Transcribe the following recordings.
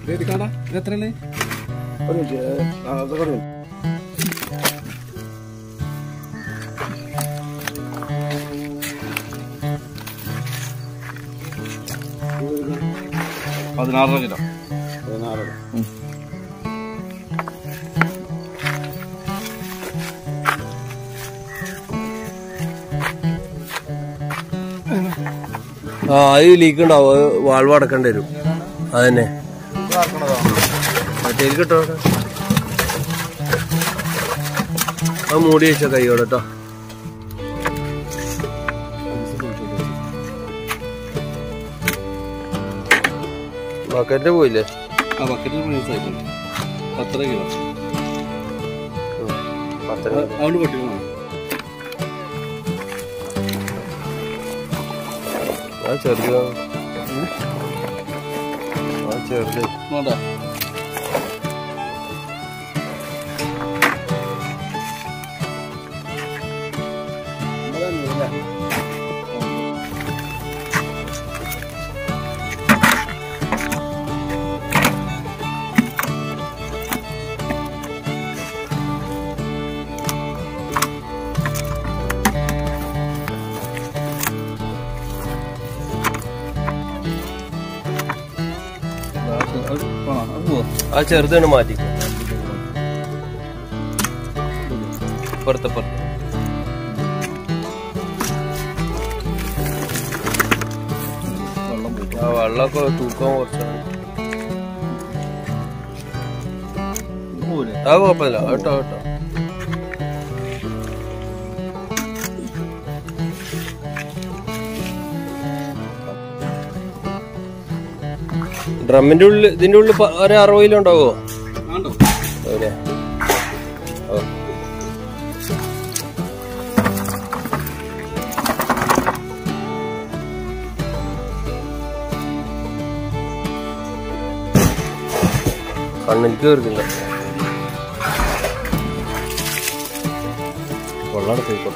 എടുക്കാടാ ഇത് എത്രയാണ് ഒരു മിനിറ്റ് ആ, അതൊക്കെ ഒരു മിനിറ്റ്. പതിനാറര കിലോ പതിനാറ് ആ അത് ലീക്ക് ഉണ്ടാവും അത് വാൾവ് അടക്കേണ്ടി വരും അതന്നെ മറ്റേ കിട്ടോ അത് മൂടി വെച്ച കൈയോടെ കേട്ടോ ബക്കറ്റ് പോയില്ലേ ആ ബക്കറ്റിൽ പൈസ പത്തര കിലോ പത്തര അതുകൊണ്ട് പൊട്ടിക്കണം ആ ചെറുത് ആ ചെറുത് വേണ്ട അത് വേണോ? അത് പോവോ? ആ ചെറുതാണ് മാറ്റി പുറത്ത് പുറത്ത് വെള്ളം പോയി ആ വെള്ളമൊക്കെ തൂക്കം കുറച്ചാണ് ഇത് പോവില്ലേ അത് കുഴപ്പമില്ല കേട്ടോ കേട്ടോ ഡ്രമ്മിന്റെ ഉള്ളിൽ ഇതിന്റെ ഉള്ളിൽ പ- ഒരു അറുപത് കിലോ ഉണ്ടാവോ വേണ്ടോ അതെ ഓ കണ്ണിൽ കയറുന്നില്ല വെള്ളം പോയിക്കോട്ടെ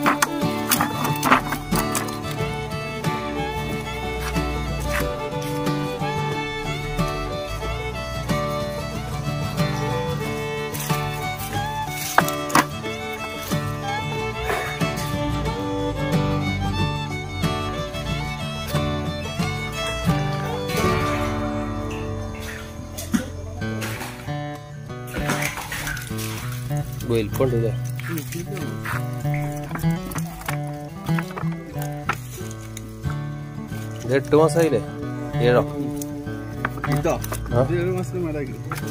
വലിപ്പുണ്ടല്ലേ ഇത് എട്ട് മാസമായില്ലേ ഏഴോ ഇതാ ആ? ഇത് ഏഴ് മാസത്തിന് മേലാക്കി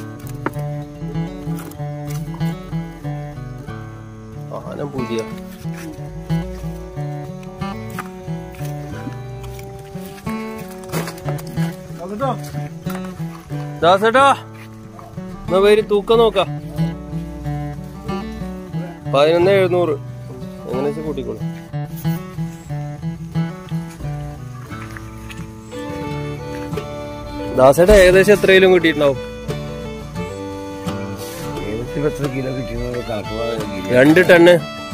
ആന പുതിയ ദാസേട്ടാ എന്നാ പേര് തൂക്കം നോക്കാം പതിനൊന്ന് എഴുന്നൂറ് എങ്ങനെ വെച്ചാൽ കൂട്ടിക്കോളൂ ദാസേട്ടാ ഏകദേശം എത്രയിലും കിട്ടിയിട്ടുണ്ടാവും ഏകദേശം എത്ര കിലോ കിട്ടിയെന്ന് കണക്ക് രണ്ട് ടണ്ണ്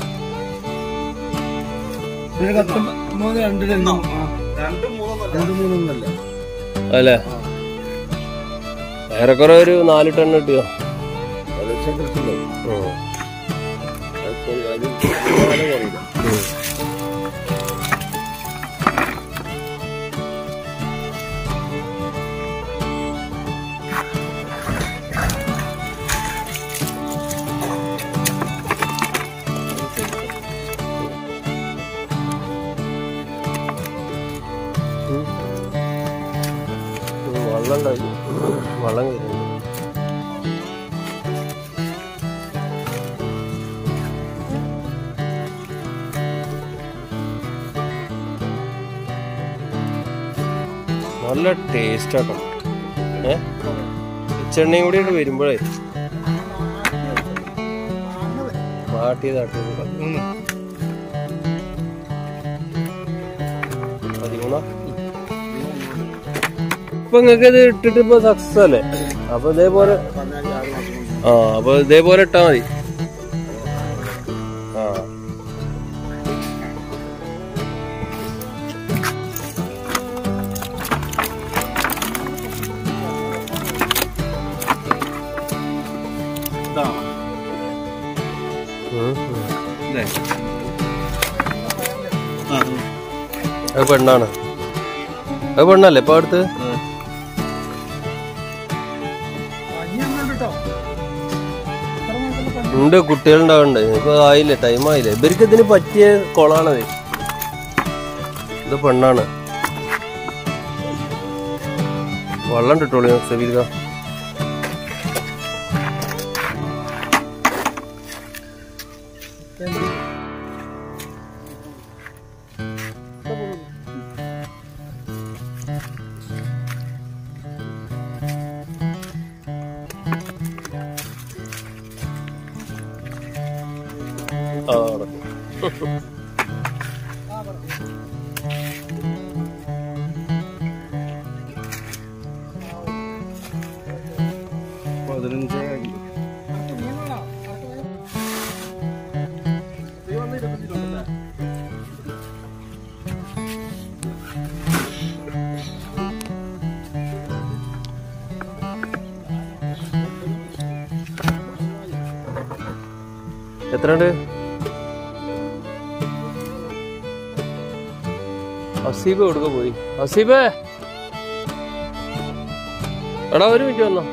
പിന്നെ കത്ത് മൂന്ന് രണ്ട് രണ്ടും രണ്ട് മൂന്നോ രണ്ട് മൂന്നൊന്നല്ല അല്ലേ ഏറെക്കുറെ ഒരു നാല് ടൺ കിട്ടിയോ ഏകദേശം കിട്ടുള്ളൂ ഉം. അത് കൊ- അത് കുറവാണ് കുറയില്ല ഉം, വെള്ളം ഉണ്ടായി വെള്ളം കയറി നല്ല ടേസ്റ്റ് ആട്ടോ ഏ ചെണ്ണയും കൂടി ഇങ്ങോട്ട് വരുമ്പോഴേ മാട്ടിയതാട്ടിയത് പതിമൂന്നാ ഇപ്പൊ നിങ്ങക്ക് ഇത് ഇട്ടിട്ട് ഇപ്പൊ സക്സസ് അല്ലേ അപ്പൊ ഇതേപോലെ ആ അപ്പൊ ഇതേപോലെ ഇട്ടാ മതി ആ ആ അത് പെണ്ണാണ് അത് പെണ്ണല്ലേ ഇപ്പൊ അടുത്ത് ഉണ്ട് കുട്ടികളുണ്ടാവുന്നുണ്ട് ഇപ്പൊ ആയില്ലേ ടൈം ആയില്ലേ ഇവർക്ക് ഇതിന് പറ്റിയ കൊളാണത് ഇത് പെണ്ണാണ് വെള്ളം കിട്ടുള്ളൂ സബീൽക്ക ആ നടക്കും പതിനഞ്ച് എത്രയുണ്ട് അസീബ് എവിടുക്ക പോയി അസീബേ എടാ ഒരു മിനിറ്റ് വന്നോ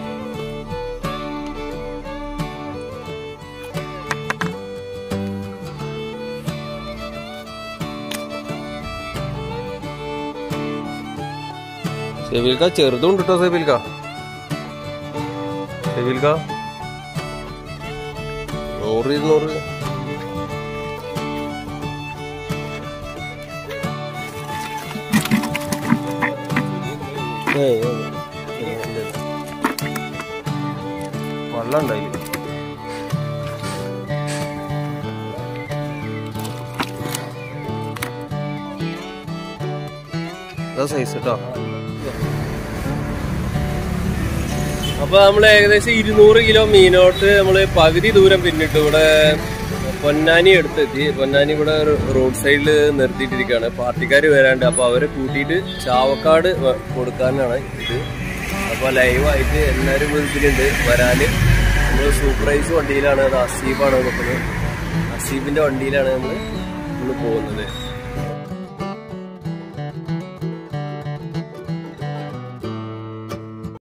സെബിൽക്ക ചെറുതും ഉണ്ട് കേട്ടോ സെബിൽക്ക സെബിൽക്ക നൂറ് ഇരുന്നൂറ് ഏയ് ഏയ് ഏയ് ഇല്ല, ഇല്ല. വെള്ളം ഉണ്ടായില്ല ഇതാ സൈസ് കേട്ടോ അപ്പൊ നമ്മൾ ഏകദേശം ഇരുന്നൂറ് കിലോ മീനോട്ട് നമ്മൾ പകുതി ദൂരം പിന്നിട്ട് ഇവിടെ പൊന്നാനി അടുത്തെത്തി പൊന്നാനി ഇവിടെ റോഡ് സൈഡിൽ നിർത്തിയിട്ടിരിക്കുകയാണ് പാർട്ടിക്കാർ വരാണ്ട് അപ്പൊ അവരെ കൂട്ടിയിട്ട് ചാവക്കാട് വ- കൊടുക്കാനാണ് ഇത് അപ്പൊ ലൈവായിട്ട് എല്ലാവരും ഇതിലുണ്ട് വരാന് നമ്മൾ സൂപ്പർവൈസ് വണ്ടിയിലാണ് അത് അസീബാണ് നിൽക്കുന്നത് അസീബിന്റെ വണ്ടിയിലാണ് നമ്മൾ ഇന്ന് പോകുന്നത്